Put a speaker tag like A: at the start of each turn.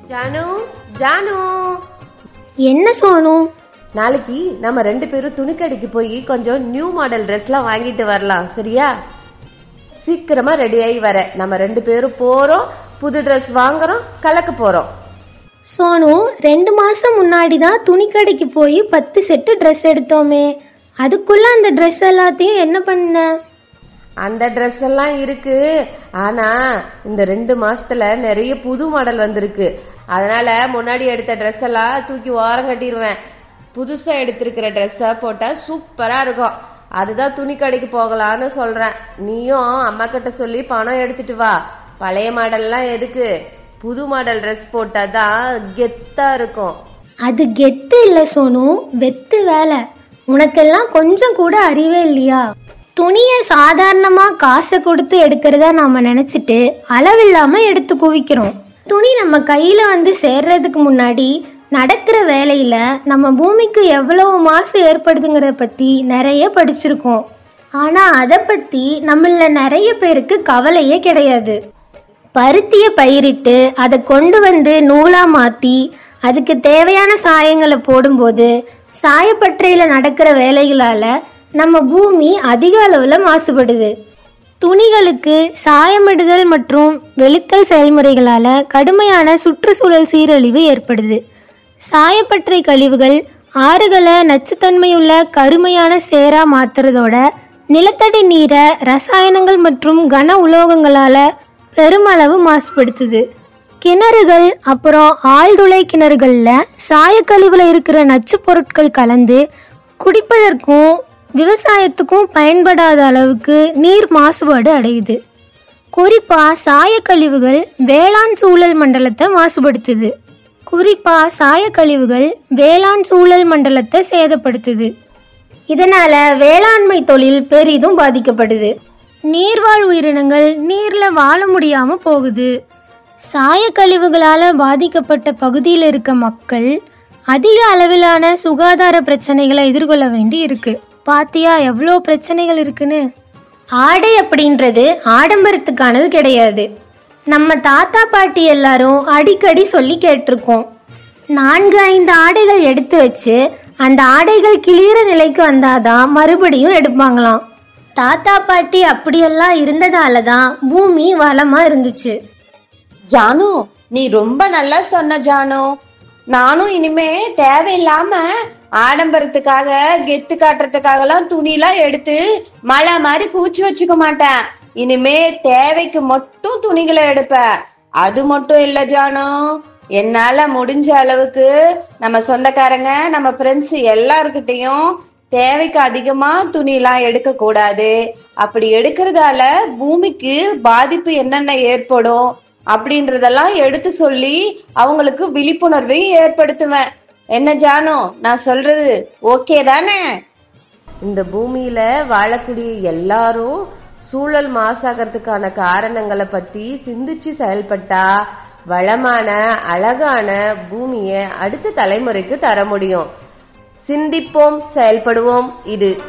A: ஜானு ஜானு
B: என்ன சோனு
A: நாளைக்கு நம்ம ரெண்டு பேரும் துணிக்கடைக்கு போய் கொஞ்சம் நியூ மாடல் ட்ரெஸ்லாம் வாங்கிட்டு வரலாம் சரியா சீக்கிரமா ரெடி ஆகி வர நம்ம ரெண்டு பேரும் போறோம் புது ட்ரெஸ் வாங்குறோம் கலக்க போறோம்
B: சோனு ரெண்டு மாசம் முன்னாடி தான் துணிக்கடைக்கு போய் பத்து செட்டு ட்ரெஸ் எடுத்தோமே அதுக்குள்ள அந்த ட்ரெஸ் எல்லாத்தையும் என்ன பண்ண
A: அந்த ட்ரெஸ் எல்லாம் இருக்கு ஆனா இந்த ரெண்டு மாசத்துல நிறைய புது மாடல் வந்திருக்கு அதனால முன்னாடி எடுத்த ட்ரெஸ் எல்லாம் தூக்கி ஓரம் கட்டிடுவேன் புதுசா எடுத்திருக்கிற ட்ரெஸ்ஸ போட்டா சூப்பரா இருக்கும் அதுதான் துணி கடைக்கு போகலான்னு சொல்றேன் நீயும் அம்மா கிட்ட சொல்லி பணம் எடுத்துட்டு வா பழைய மாடல்லாம் எதுக்கு புது மாடல் ட்ரெஸ் போட்டாதான் கெத்தா இருக்கும்
B: அது கெத்து இல்லை சோனு வெத்து வேலை உனக்கெல்லாம் கொஞ்சம் கூட அறிவே இல்லையா துணியை சாதாரணமாக காசை கொடுத்து எடுக்கிறதா நாம் நினச்சிட்டு அளவில்லாம எடுத்து குவிக்கிறோம் துணி நம்ம கையில் வந்து சேர்றதுக்கு முன்னாடி நடக்கிற வேலையில் நம்ம பூமிக்கு எவ்வளவு மாசு ஏற்படுதுங்கிறத பற்றி நிறைய படிச்சிருக்கோம் ஆனால் அதை பற்றி நம்மள நிறைய பேருக்கு கவலையே கிடையாது பருத்தியை பயிரிட்டு அதை கொண்டு வந்து நூலாக மாற்றி அதுக்கு தேவையான சாயங்களை போடும்போது சாயப்பட்டறையில் நடக்கிற வேலைகளால் நம்ம பூமி அதிக அளவில் மாசுபடுது துணிகளுக்கு சாயமிடுதல் மற்றும் வெளுத்தல் செயல்முறைகளால் கடுமையான சுற்றுச்சூழல் சீரழிவு ஏற்படுது சாயப்பட்டறை கழிவுகள் ஆறுகளை நச்சுத்தன்மையுள்ள கருமையான சேரா மாத்துறதோட நிலத்தடி நீரை ரசாயனங்கள் மற்றும் கன உலோகங்களால் பெருமளவு மாசுபடுத்துது கிணறுகள் அப்புறம் ஆழ்துளை கிணறுகளில் சாயக்கழிவில் இருக்கிற நச்சுப் பொருட்கள் கலந்து குடிப்பதற்கும் விவசாயத்துக்கும் பயன்படாத அளவுக்கு நீர் மாசுபாடு அடையுது குறிப்பாக சாயக்கழிவுகள் வேளாண் சூழல் மண்டலத்தை மாசுபடுத்துது குறிப்பாக சாயக்கழிவுகள் வேளாண் சூழல் மண்டலத்தை சேதப்படுத்துது இதனால வேளாண்மை தொழில் பெரிதும் பாதிக்கப்படுது நீர்வாழ் உயிரினங்கள் நீர்ல வாழ முடியாம போகுது சாயக்கழிவுகளால பாதிக்கப்பட்ட பகுதியில் இருக்க மக்கள் அதிக அளவிலான சுகாதார பிரச்சனைகளை எதிர்கொள்ள வேண்டி இருக்கு பாத்தியா எவ்வளோ பிரச்சனைகள் இருக்குன்னு ஆடை அப்படின்றது ஆடம்பரத்துக்கானது கிடையாது நம்ம தாத்தா பாட்டி எல்லாரும் அடிக்கடி சொல்லி கேட்டிருக்கோம் நான்கு ஐந்து ஆடைகள் எடுத்து வச்சு அந்த ஆடைகள் கிளியிற நிலைக்கு வந்தாதான் மறுபடியும் எடுப்பாங்களாம் தாத்தா பாட்டி அப்படியெல்லாம் இருந்ததால தான் பூமி வளமா இருந்துச்சு
C: ஜானு நீ ரொம்ப நல்லா சொன்ன ஜானு நானும் இனிமே தேவையில்லாம ஆடம்பரத்துக்காக கெத்து காட்டுறதுக்காக எல்லாம் துணிலாம் எடுத்து மழை மாதிரி பூச்சி வச்சுக்க மாட்டேன் இனிமே தேவைக்கு மட்டும் துணிகளை எடுப்பேன் அது மட்டும் இல்ல ஜானு என்னால முடிஞ்ச அளவுக்கு நம்ம சொந்தக்காரங்க நம்ம ஃப்ரெண்ட்ஸ் எல்லார்கிட்டயும் தேவைக்கு அதிகமா துணிலாம் எடுக்க கூடாது அப்படி எடுக்கிறதால பூமிக்கு பாதிப்பு என்னென்ன ஏற்படும் அப்படின்றதெல்லாம் எடுத்து சொல்லி அவங்களுக்கு விழிப்புணர்வையும் ஏற்படுத்துவேன் என்ன ஜானு நான் சொல்றது ஓகே தானே
A: இந்த பூமியில வாழக்கூடிய எல்லாரும் சூழல் மாசாகிறதுக்கான காரணங்களை பத்தி சிந்திச்சு செயல்பட்டா வளமான அழகான பூமியை அடுத்த தலைமுறைக்கு தர முடியும் சிந்திப்போம் செயல்படுவோம் இது